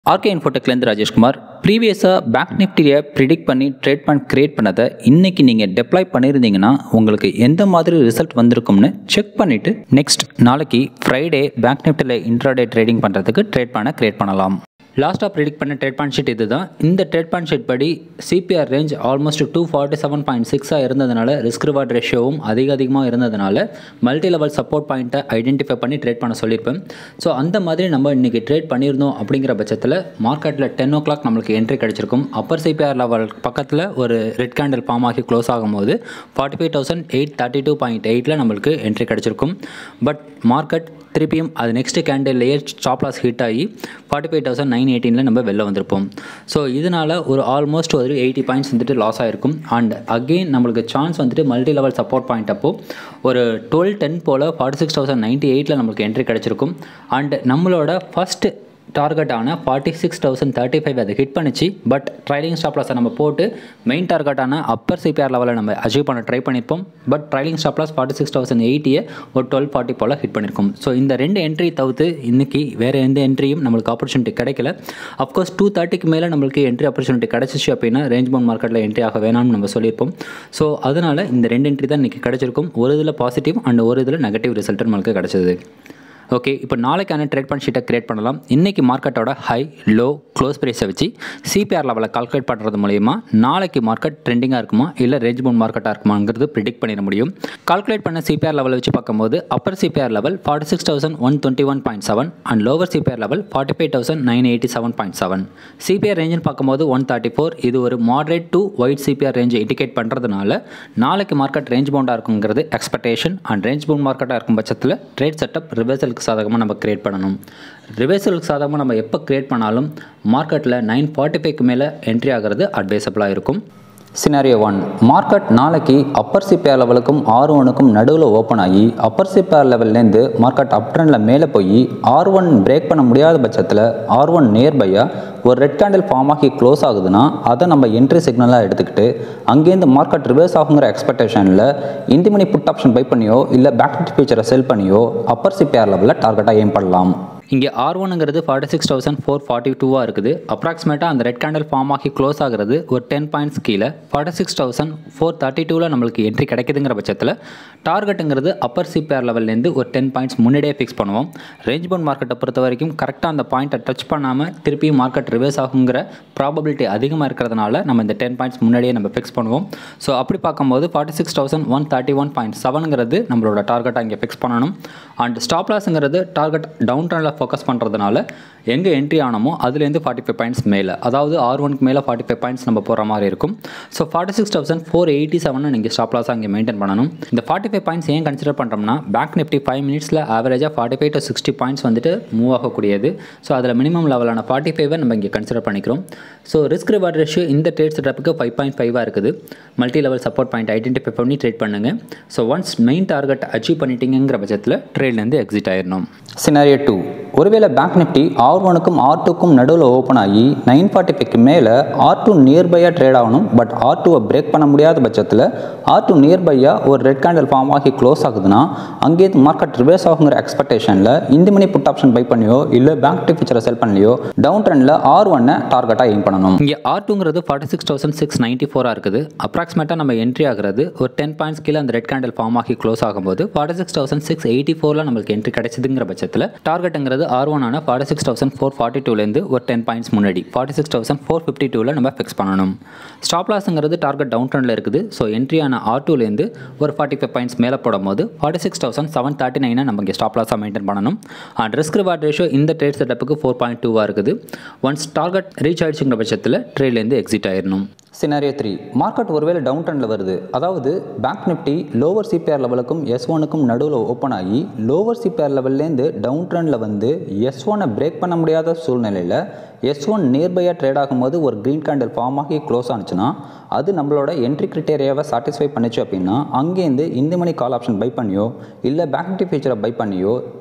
RK இன்ஃபோடெக்லேருந்து Rajeshkumar ப்ரீவியஸாக bank நிஃப்டியை predict பண்ணி ட்ரேட் பண்ண க்ரியேட் பண்ணதை இன்றைக்கி நீங்கள் டெப்ளாய் பண்ணியிருந்தீங்கன்னா உங்களுக்கு எந்த மாதிரி ரிசல்ட் வந்திருக்கும்னு செக் பண்ணிவிட்டு நெக்ஸ்ட் நாளைக்கு ஃப்ரைடே பேங்க் நிஃப்டியில் இன்ட்ராடே ட்ரேடிங் பண்ணுறதுக்கு ட்ரேட் பண்ண க்ரியேட் பண்ணலாம் லாஸ்ட்டாக ப்ரிடிக்ட் பண்ண ட்ரேட் பான் ஷீட் இது தான் இந்த ட்ரேட் பான் ஷீட் படி CPR range almost two forty seven point சிக்ஸாக இருந்ததுனால ரிஸ்க் ரிவார்ட் ரேஷியோவும் அதிக அதிகமாக இருந்ததுனால மல்டி லெவல் சப்போர்ட் பாயிண்ட்டை ஐடென்டிஃபை பண்ணி ட்ரேட் பண்ண சொல்லியிருப்பேன் ஸோ அந்த மாதிரி நம்ம இன்றைக்கி ட்ரேட் பண்ணியிருந்தோம் அப்படிங்கிற பட்சத்தில் மார்க்கெட்டில் டென் ஓ கிளாக் நம்மளுக்கு என்ட்ரி கிடச்சிருக்கும் அப்பர் சிபிஆர் லெவல் பக்கத்தில் ஒரு ரெட் கேண்டில் ஃபார்ம் ஆகி க்ளோஸ் ஆகும்போது forty five thousand eight thirty two point எயிட்டில் நம்மளுக்கு என்ட்ரி கிடச்சிருக்கும் பட் மார்க்கெட் திருப்பியும் அது நெக்ஸ்ட் கேண்டில்லையே ஸ்டாப் லாஸ் ஹிட் ஆகி ஃபார்ட்டி ஃபைவ் தௌசண்ட் நைன் எயிட்டீனில் நம்ம வெளில வந்திருப்போம் ஸோ இதனால் ஒரு ஆல்மோஸ்ட் ஒரு எயிட்டி பாயிண்ட்ஸ் வந்துட்டு லாஸ் ஆகிருக்கும் அண்ட் அகெயின் நம்மளுக்கு சான்ஸ் வந்துட்டு மல்டி லெவல் சப்போர்ட் பாயிண்ட் அப்போ ஒரு டுவெல் டென் போல் ஃபார்ட்டி சிக்ஸ் தௌசண்ட் நைன்ட்டி எயிட்டில் நம்மளுக்கு என்ட்ரி கிடச்சிருக்கும் அண்ட் நம்மளோட ஃபஸ்ட்டு டார்கெட்டான forty six thousand thirty five அதை ஹிட் பண்ணிச்சு பட் ட்ரைலிங் ஸ்டாப் லாஸை நம்ம போட்டு மெயின் டார்கெட்டான அப்பர் சிபிஆர் லெவலில் நம்ம அச்சீவ் பண்ண ட்ரை பண்ணியிருப்போம் but trailing stop loss forty six thousand எயிட்டியை ஒரு டுவெல் ஃபார்ட்டி போல் ஹிட் பண்ணியிருக்கோம் ஸோ இந்த ரெண்டு என்ட்ரி தவிர்த்து இன்றைக்கி வேறு எந்த என்ட்ரியும் நம்மளுக்கு ஆப்பர்ச்சுனிட்டி கிடைக்கல அஃப்கோர்ஸ் டூ தேர்ட்டிக்கு மேலே நம்மளுக்கு என்ட்ரி ஆப்பர்ச்சுனிட்டி கிடச்சிச்சு அப்படின்னா ரேஞ்ச் பவுண்ட் மார்க்கெட்டில் என்ட்ரி ஆக வேணாம்னு நம்ம சொல்லியிருப்போம் ஸோ அதனால் இந்த ரெண்டு என்ட்ரி தான் இன்றைக்கி கிடச்சிருக்கும் ஒரு இதில் பாசிட்டிவ் அண்ட் ஒரு இதில் நெகட்டிவ் ரிசல்ட் நம்மளுக்கு கிடச்சிது ஓகே இப்போ நாளைக்கான ட்ரேட் பண்ண ஷீட்டை கிரியேட் பண்ணலாம் இன்றைக்கி மார்க்கெட்டோட ஹை லோ க்ளோஸ் ப்ரைஸை வச்சு சிபிஆர் லெவலில் கால்குலேட் பண்ணுறது மூலயமா நாளைக்கு மார்க்கெட் ட்ரெண்டிங்காக இருக்குமா இல்லை ரேஞ்ச் பவுண்ட் மார்க்கெட்டாக இருக்குமாங்கிறது ப்ரிடிக்ட் பண்ணிட முடியும் கால்குலேட் பண்ண சிபிஆர் லெவலை வச்சு பார்க்கும்போது upper CPR level forty six thousand one twenty one point seven and lower CPR level forty five thousand nine eighty seven point seven CPR ரேஞ்சுன்னு பார்க்கும்போது ஒன் தேர்ட்டி ஃபோர் இது ஒரு மாடரேட் டு ஒயிட் சிபிஆர் ரேஞ்சை indicate பண்ணுறதுனால நாளைக்கு market range பவுண்டாக இருக்குங்கிறது expectation and range bound மார்க்கெட்டாக இருக்கும் பட்சத்தில் ட்ரேட் செட்டப் ரிவர்சலுக்கு சாதகமாக நம்ம கிரியேட் பண்ணணும் ரிவர்சலுக்கு சாதகமாக நம்ம எப்போ கிரியேட் பண்ணாலும் மார்க்கெட்டில் நைன் ஃபார்ட்டி ஃபைவ்க்கு மேலே என்ட்ரி ஆகிறது அட்வைசபிளாக இருக்கும் சினாரியோ ஒன் மார்க்கெட் நாளைக்கு அப்பர் சிபிஆர் லெவலுக்கும் ஆர் ஒனுக்கும் நடுவில் ஓப்பன் ஆகி அப்பர் சிபிஆர் லெவல்லேருந்து மார்க்கெட் அப் ட்ரெண்டில் மேலே போய் ஆர் ஒன் பிரேக் பண்ண முடியாத பட்சத்தில் ஆர் ஒன் நியர்பையாக ஒரு ரெட் கேண்டில் ஃபார்ம் ஆகி க்ளோஸ் ஆகுதுன்னா அதை நம்ம என்ட்ரி சிக்னலாக எடுத்துக்கிட்டு அங்கேருந்து மார்க்கெட் ரிவர்ஸ் ஆகுங்கிற எக்ஸ்பெக்டேஷனில் இந்த மணி புட் ஆப்ஷன் பை பண்ணியோ இல்லை பேக் ஃபியூச்சரை செல் பண்ணியோ அப்பர் சிபிஆர் லெவலில் டார்கெட்டாக எய்ம் பண்ணலாம் இங்கே ஆர் ஒனுங்கிறது forty six thousand four forty டூவாக இருக்குது அப்ராக்சிமேட்டாக அந்த ரெட் கேண்டில் ஃபார்ம் ஆகி க்ளோஸ் ஆகிறது ஒரு டென் பாயிண்ட்ஸ் கீழே forty six thousand four thirty டூவில் நம்மளுக்கு என்ட்ரி கிடைக்குதுங்கிற பட்சத்தில் டார்கெட்டுங்கிறது அப்பர் சிபிஆர் லெவல்லேருந்து ஒரு டென் பாயிண்ட்ஸ் முன்னாடியே ஃபிக்ஸ் பண்ணுவோம் ரேஞ்ச் பவுண்ட் மார்க்கெட்டை பொறுத்த வரைக்கும் கரெக்டாக அந்த பாயிண்ட்டை டச் பண்ணாமல் திருப்பியும் மார்க்கெட் ரிவர்ஸ் ஆகுங்கிற ப்ராபபிலிட்டி அதிகமாக இருக்கிறதுனால நம்ம இந்த டென் பாயிண்ட்ஸ் முன்னாடியே நம்ம ஃபிக்ஸ் பண்ணுவோம் ஸோ அப்படி பார்க்கும்போது forty six thousand one thirty one point செவனுங்கிறது நம்மளோட டார்கெட்டாக இங்கே ஃபிக்ஸ் பண்ணணும் அண்ட் ஸ்டாப் லாஸுங்கிறது டார்கெட் டவுன் ட்ரெண்டில் ஃபோக்கஸ் பண்ணுறதுனால எங்கே என்ட்ரி ஆனமோ அதுலேருந்து ஃபார்ட்டி ஃபைவ் பாயிண்ட்ஸ் மேலே அதாவது ஆர் ஒனுக்கு மேலே ஃபார்ட்டி ஃபைவ் பாயிண்ட்ஸ் நம்ம போகிற மாதிரி இருக்கும் so forty six thousand four eighty செவனை நீங்கள் ஸ்டாப் லாஸாக இங்கே மெயின்டைன் பண்ணணும் இந்த ஃபார்ட்டி ஃபைவ் பாயிண்ட்ஸ் ஏன் கன்சிடர் பண்ணுறோம்னா பேங்க் நிஃப்டி ஃபைவ் மினிட்ஸில் ஆவரேஜாக forty five to sixty points வந்துட்டு மூவ் ஆகக்கூடியது ஸோ அதில் மினிமம் லெவலான ஃபார்ட்டி ஃபைவை நம்ம இங்கே கன்சிடர் பண்ணிக்கிறோம் ஸோ ரிஸ்க் ரிவார்ட் ரேஷியோ இந்த ட்ரேட் செட்டப்புக்கு ஃபைவ் பாயிண்ட் ஃபைவாக இருக்குது multi level support point identify பண்ணி ட்ரேட் பண்ணுங்கள் so once main target achieve பண்ணிட்டீங்கிற பட்சத்தில் ட்ரேட்லேருந்து எக்ஸிட் ஆயிடணும் சினாரியோ டூ ஒருவேளை பேங்க் நிஃப்டி ஆர் ஒனுக்கும் ஆர் டூக்கும் நடுவில் ஓப்பன் ஆகி நைன் ஃபார்ட்டி ஃபைவ்க்கு மேலே ஆர் டூ நியர்பையாக ட்ரேட் ஆகணும் பட் ஆர் டூவை பிரேக் பண்ண முடியாத பட்சத்தில் ஆர் டூ நியர்பையாக ஒரு ரெட் கேண்டில் ஃபார்ம் ஆகி க்ளோஸ் ஆகுதுன்னா அங்கேருந்து மார்க்கெட் ரிவர்ஸ் ஆகுங்கிற எக்ஸ்பெக்டேஷனில் இந்த மணி புட் ஆப்ஷன் பை பண்ணியோ இல்லை பேங்க் நிஃப்டி ஃபியூச்சரை செல் பண்ணலையோ டவுன் ட்ரெண்டில் ஆர் ஒன்னை டார்கெட்டாக எய்ம் பண்ணணும் இங்கே ஆர் டூங்கிறது forty six thousand six ninety ஃபோராக இருக்குது அப்ராக்சிமேட்டாக நம்ம என்ட்ரி ஆகிறது ஒரு டென் பாயிண்ட்ஸ் கீழே அந்த ரெட் கேண்டில் ஃபார்ம் ஆகி க்ளோஸ் ஆகும்போது forty six thousand six eighty ஃபோரில் நம்மளுக்கு என்ட்ரி கிடைச்சதுங்கிற பட்சத்தில் டார்கெட்டுங்கிறது ஆர் ஒன் ஆன forty six thousand four forty டூலேருந்து ஒரு டென் பாயிண்ட்ஸ் முன்னாடி forty six thousand four fifty டூவில் நம்ம ஃபிக்ஸ் பண்ணணும் ஸ்டாப் லாஸுங்கிறது டார்கெட் டவுன் ட்ரெண்டில் இருக்குது ஸோ என்ட்ரியான ஆர் டூலேருந்து ஒரு ஃபார்ட்டி ஃபைவ் பாயிண்ட்ஸ் மேலே போடும்போது forty six thousand seven thirty நைனை நம்ம இங்கே ஸ்டாப் லாஸாக மெயின்டைன் பண்ணணும் அண்ட் ரிஸ்க் ரிவார்ட் ரேஷியோ இந்த ட்ரேட் செட்டப்புக்கு ஃபோர் பாயிண்ட் டூவாக இருக்குது ஒன்ஸ் டார்கெட் ரீச் ஆயிடுச்சுங்கிற பட்சத்தில் ட்ரேட்லேருந்து எக்ஸிட் ஆயிடணும் சினாரியோ த்ரீ மார்க்கெட் ஒருவேளை டவுன் ட்ரெண்டில் வருது அதாவது பேங்க் நிஃப்டி லோவர் சிபிஆர் லெவலுக்கும் எஸ் ஒனுக்கும் நடுவில் ஓப்பன் ஆகி லோவர் சிபிஆர் லெவல்லேருந்து டவுன் ட்ரெண்டில் வந்து எஸ் ஒனை பிரேக் பண்ண முடியாத சூழ்நிலையில் எஸ் ஒன் நியர்பையாக ட்ரேட் ஆகும்போது ஒரு க்ரீன் கேண்டில் ஃபார்ம் ஆகி க்ளோஸ் ஆனிச்சுன்னா அது நம்மளோட என்ட்ரி கிரிட்டேரியாவை சாட்டிஸ்ஃபை பண்ணிச்சு அப்படின்னா அங்கேருந்து இந்த மணி கால் ஆப்ஷன் பை பண்ணியோ இல்லை பேங்க் நிஃப்டி ஃபியூச்சரை பை பண்ணியோ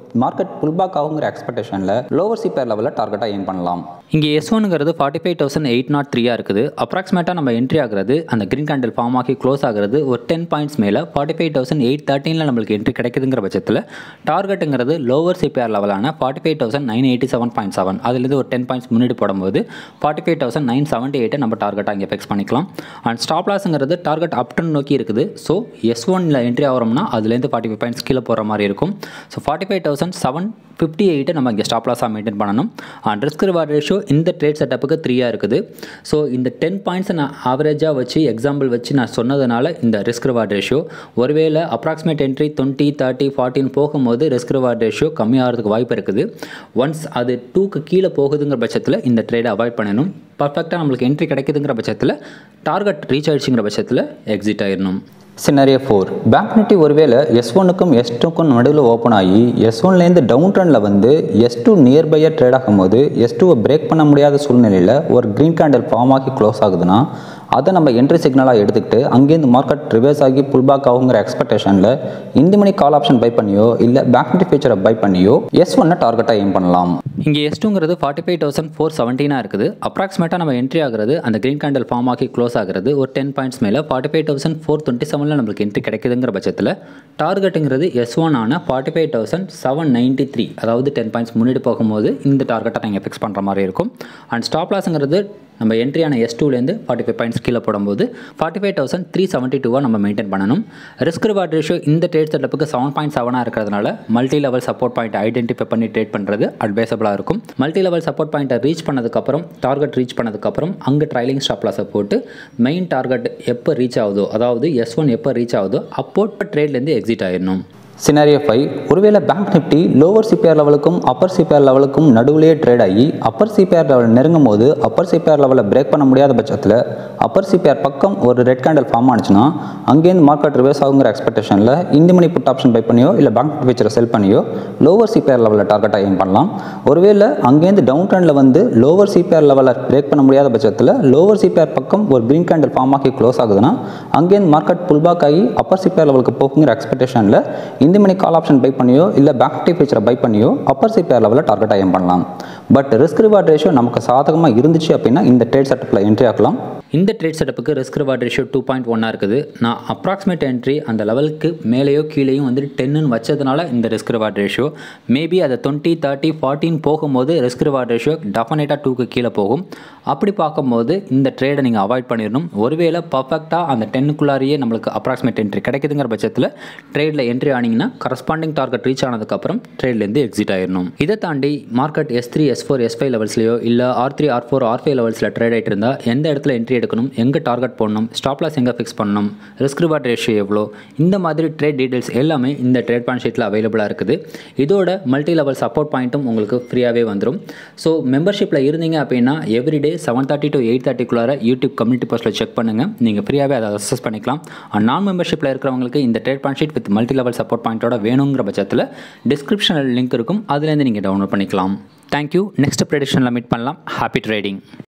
மார்க்கெட் புல் பேக் ஆகுங்கிற எக்ஸ்பெக்டேஷனில் லோவர் சிபிஆர் லெவலில் டார்கெட்டாக ஏம் பண்ணலாம் இங்கே எஸ் ஒனுங்கிறது forty five thousand eight nought த்ரீயாக இருக்குது அப்ராக்சிமேட்டாக நம்ம என்ட்ரி ஆகிறது அந்த கிரீன் கேண்டில் ஃபார்ம் ஆகி க்ளோஸ் ஆகிறது ஒரு டென் பாயிண்ட்ஸ் மேலே ஃபார்ட்டி ஃபைவ் தௌசண்ட் எயிட் தேர்ட்டீனில் நம்மளுக்கு என்ட்ரி கிடைக்குதுங்கிற பட்சத்தில் டார்கெட்டுங்கிறது லோவர் சிபிஆர் லெவலான forty five thousand nine eighty seven point seven அதுலேருந்து ஒரு டென் பாயிண்ட்ஸ் முன்னாடி போடும்போது forty five thousand nine seventy எயிட்டை நம்ம டார்கெட்டாக இங்கே ஃபிக்ஸ் பண்ணிக்கலாம் அண்ட் ஸ்டாப் லாஸுங்கிறது டார்கெட் அப் டு நோக்கி இருக்குது ஸோ எஸ் ஒனில் என்ட்ரி ஆகிறோம்னா அதுலேருந்து ஃபார்ட்டி ஃபைவ் பாயிண்ட்ஸ் கீழே போகிற மாதிரி இருக்கும் so forty five thousand seven fifty எயிட்டை நம்ம இங்கே ஸ்டாப் லாஸாக மெயின்டைன் பண்ணணும் அண்ட் ரிஸ்க் ரிவார்ட் ரேஷியோ இந்த ட்ரேட் செட்டப்புக்கு த்ரீயாக இருக்குது ஸோ இந்த டென் பாயிண்ட்ஸை நான் ஆவரேஜாக வச்சு எக்ஸாம்பிள் வச்சு நான் சொன்னதுனால இந்த ரிஸ்க் ரிவார்ட் ரேஷியோ ஒருவேளை அப்ராக்சிமேட் என்ட்ரி டுவெண்ட்டி தேர்ட்டி ஃபார்ட்டின் போகும்போது ரிஸ்க் ரிவார்ட் ரேஷியோ கம்மியாகிறதுக்கு வாய்ப்பு இருக்குது ஒன்ஸ் அது டூக்கு கீழே போகுதுங்கிற பட்சத்தில் இந்த ட்ரேடை அவாய்ட் பண்ணணும் பர்ஃபெக்டாக நம்மளுக்கு என்ட்ரி கிடைக்குதுங்கிற பட்சத்தில் டார்கெட் ரீச் ஆயிடுச்சுங்கிற பட்சத்தில் எக்ஸிட் ஆயிடணும் சினரியோ ஃபோர் பேங்க் நிஃப்டி ஒருவேளை எஸ் ஒனுக்கும் எஸ் டூக்கும் நடுவில் ஓப்பன் ஆகி எஸ் ஒன்லேருந்து டவுன் ட்ரெண்டில் வந்து எஸ் டூ நியர்பையாக ட்ரேட் ஆகும்போது எஸ் டூவை பிரேக் பண்ண முடியாத சூழ்நிலையில் ஒரு க்ரீன் கேண்டில் ஃபார்ம் ஆகி க்ளோஸ் ஆகுதுன்னா அதை நம்ம என்ட்ரி சிக்னலாக எடுத்துக்கிட்டு அங்கேருந்து மார்க்கெட் ரிவர்ஸ் ஆகி புல் பேக் ஆகுங்கிற எக்ஸ்பெக்டேஷனில் இந்த மணி கால் ஆப்ஷன் பை பண்ணியோ இல்லை பேங்க் நிஃப்டி ஃபியூச்சரை பை பண்ணியோ எஸ் ஒன்னை டார்கெட்டாக எய்ம் பண்ணலாம் இங்கே எஸ் டூங்கிறது ஃபார்ட்டி ஃபைவ் தௌசண்ட் ஃபோர் செவன்டீனாக இருக்குது அப்ராக்சிமேட்டாக நம்ம என்ட்ரி ஆகிறது அந்த க்ரீன் கேண்டில் ஃபார்ம் ஆகி க்ளோஸ் ஆகிறது ஒரு டென் பாயிண்ட்ஸ் மேலே forty five thousand four twenty செவனில் நம்மளுக்கு என்ட்ரி கிடைக்குதுங்கிற பட்சத்தில் டார்கெட்டுங்கிறது எஸ் ஒன் ஆன forty five thousand seven ninety three அதாவது டென் பாயிண்ட்ஸ் முன்னாடி போகும்போது இந்த டார்கெட்டை நீங்கள் ஃபிக்ஸ் பண்ணுற மாதிரி இருக்கும் அண்ட் ஸ்டாப் லாஸுங்கிறது நம்ம என்ட்ரியான எஸ் டூலேருந்து ஃபார்ட்டி ஃபைவ் பாயிண்ட்ஸ் கீழே போடும்போது forty five thousand three seventy டூவாக நம்ம மெயின்டைன் பண்ணணும் ரிஸ்க் ரிவார்ட் ரேஷியோ இந்த ட்ரேட் செட்டப்புக்கு செவன் பாயிண்ட் செவனாக இருக்கிறதுனால multi level support point identify பண்ணி ட்ரேட் பண்ணுறது அட்வைசபிளாக இருக்கும் மல்டி லெவல் சப்போர்ட் பாயிண்ட்டை ரீச் பண்ணதுக்கப்புறம் டார்கெட் ரீச் பண்ணதுக்கப்புறம் அங்கே ட்ரைலிங் ஸ்டாப் லாஸை போட்டு மெயின் டார்கெட் எப்போ ரீச் ஆகுதோ அதாவது எஸ் ஒன் எப்போ ரீச் ஆகுதோ அப்போ ட்ரேட்லேருந்து எக்ஸிட் ஆயிடணும் சினாரியோ ஃபைவ் ஒருவேளை பேங்க் நிஃப்டி லோவர் சிபிஆர் லெவலுக்கும் அப்பர் சிபிஆர் லெவலுக்கும் நடுவிலேயே ட்ரேட் ஆகி அப்பர் சிபிஆர் லெவல் நெருங்கும் போது அப்பர் சிபிஆர் லெவலில் பிரேக் பண்ண முடியாத பட்சத்தில் அப்பர் சிபிஆர் பக்கம் ஒரு ரெட் கேண்டல் ஃபார்ம் ஆனிச்சுன்னா அங்கேருந்து மார்க்கெட் ரிவர்ஸ் ஆகுங்கிற எக்ஸ்பெக்டேஷனில் இந்த மணி புட் ஆப்ஷன் பை பண்ணியோ இல்லை பேங்க் ஃபியூச்சரை செல் பண்ணியோ லோவர் சிபிஆர் லெவலில் டார்கெட்டாக எய்ம் பண்ணலாம் ஒருவேளை அங்கேருந்து டவுன் ட்ரெண்டில் வந்து லோவர் சிபிஆர் லெவலில் பிரேக் பண்ண முடியாத பட்சத்தில் லோவர் சிபிஆர் பக்கம் ஒரு க்ரீன் கேண்டல் ஃபார்ம் ஆகி க்ளோஸ் ஆகுதுன்னா அங்கேருந்து மார்க்கெட் புல் பேக் ஆகி அப்பர் சிபிஆர் லெவலுக்கு போகுங்கிற எக்ஸ்பெக்டேஷனில் இந்த மணி கால் ஆப்ஷன் பை பண்ணியோ இல்லை பேங்க் நிஃப்டி ஃபியூச்சரை பை பண்ணியோ அப்பர் சிபிஆர் லெவலில் டார்கெட்டாக எய்ம் பண்ணலாம் பட் ரிஸ்க் ரிவார்ட் ரேஷியோ நமக்கு சாதகமாக இருந்துச்சு அப்படின்னா இந்த ட்ரேட் செட்டப்பில் என்ட்ரி ஆகலாம் இந்த ட்ரேட் செட்டப்புக்கு risk reward ratio two point ஒன்னாக இருக்குது நான் அப்ராக்சிமேட் என்ட்ரி அந்த லெவலுக்கு மேலேயோ கீழேயும் வந்துட்டு டென்னு வச்சதுனால இந்த ரிஸ்க் ரிவார்ட் ரேஷியோ மேபி அதை டுவெண்ட்டி தேர்ட்டி ஃபார்ட்டின் போகும்போது ரிஸ்க் ரிவார்ட் ரேஷியோ டெஃபினட்டாக டூக்கு கீழே போகும் அப்படி பார்க்கும்போது இந்த ட்ரேடை நீங்கள் அவாய்ட் பண்ணிடணும் ஒருவேளை பர்ஃபெக்டாக அந்த டென்னுக்குள்ளாரியே நம்மளுக்கு அப்ராக்சிமேட் என்ட்ரி கிடைக்குதுங்கிற பட்சத்தில் ட்ரேடில் என்ட்ரி ஆனீங்கன்னா கரஸ்பாண்டிங் டார்கெட் ரீச் ஆனதுக்கப்புறம் ட்ரேட்லேருந்து எக்ஸிட் ஆயிடணும் இதை தாண்டி market S three S four S five லெவல்ஸ்லையோ இல்லை R three R four R five லெவல்ஸில் ட்ரேட் ஆகிட்டு இருந்தால் எந்த இடத்துல என்ட்ரி எடுக்கணும் எங்கே டார்கெட் போடணும் ஸ்டாப் லாஸ் எங்கே ஃபிக்ஸ் பண்ணணும் ரிஸ்க் ரிவார்ட் ரேஷியோ எவ்வளோ இந்த மாதிரி ட்ரேட் டீடைல்ஸ் எல்லாமே இந்த ட்ரேட் பாயிண்ட் ஷீட்டில் அவைலபிளாக இருக்குது இதோட மல்டி லெவல் சப்போர்ட் பாயிண்ட்டும் உங்களுக்கு ஃப்ரீயாகவே வந்துடும் ஸோ மெம்பர்ஷிப்பில் இருந்தீங்க அப்படின்னா everyday seven thirty to eight தேர்ட்டிக்குள்ளார யூடியூப் கம்யூனிட்டி போஸ்ட்டில் செக் பண்ணுங்கள் நீங்கள் ஃப்ரீயாகவே அதை அசஸ் பண்ணிக்கலாம் அண்ட் நான் மெம்பர்ஷிப்பில் இருக்கிறவங்களுக்கு இந்த trade point sheet with multi level support பாயிண்ட்டோட வேணுங்கிற பட்சத்தில் டிஸ்கிரிப்ஷனில் லிங்க் இருக்கும் அதுலேருந்து நீங்கள் டவுன்லோட் பண்ணிக்கலாம் தேங்க்யூ நெக்ஸ்ட் ப்ரெடிஷனில் மீட் பண்ணலாம் ஹாப்பி ட்ரேடிங்